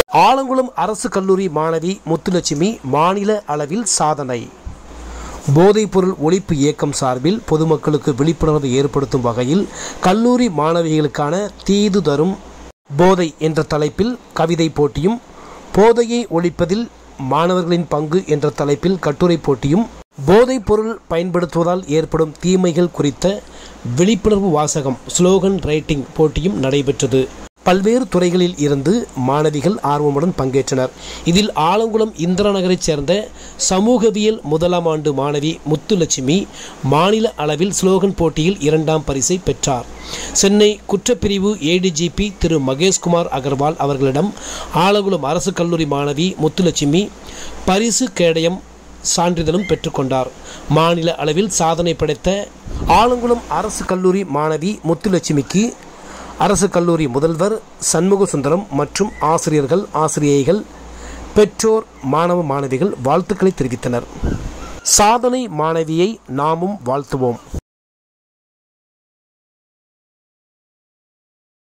ஆலங்குளம் அரசு கல்லூரி மாணவி முத்துலட்சுமி மாநில அளவில் சாதனை போதைப்பொருள் ஒழிப்பு இயக்கம் சார்பில் பொதுமக்களுக்கு விழிப்புணர்வு ஏற்படுத்தும் வகையில் கல்லூரி மாணவிகளுக்கான தீது தரும் போதை என்ற தலைப்பில் கவிதை போட்டியும் போதையை ஒழிப்பதில் மாணவர்களின் பங்கு என்ற தலைப்பில் கட்டுரை போட்டியும் போதைப் பொருள் பயன்படுத்துவதால் ஏற்படும் தீமைகள் குறித்த விழிப்புணர்வு வாசகம் ஸ்லோகன் ரைட்டிங் போட்டியும் நடைபெற்றது பல்வேறு துறைகளில் இருந்து மாணவிகள் ஆர்வமுடன் பங்கேற்றனர் இதில் ஆலங்குளம் இந்திரா நகரைச் சேர்ந்த சமூகவியல் முதலாம் ஆண்டு மாணவி முத்துலட்சுமி மாநில அளவில் ஸ்லோகன் போட்டியில் இரண்டாம் பரிசை பெற்றார் சென்னை குற்றப்பிரிவு ஏடிஜிபி திரு மகேஷ்குமார் அகர்வால் அவர்களிடம் ஆலங்குளம் அரசு கல்லூரி மாணவி முத்துலட்சுமி பரிசு கேடயம் சான்றிதழும் பெற்றுக்கொண்டார் மாநில அளவில் சாதனை படைத்த ஆலங்குளம் அரசு கல்லூரி மாணவி முத்துலட்சுமிக்கு அரசு கல்லூரி முதல்வர் சண்முக சுந்தரம் மற்றும் ஆசிரியர்கள் ஆசிரியைகள் பெற்றோர் மாணவ மாணவிகள் வாழ்த்துக்களை தெரிவித்தனர் சாதனை மாணவியை நாமும் வாழ்த்துவோம்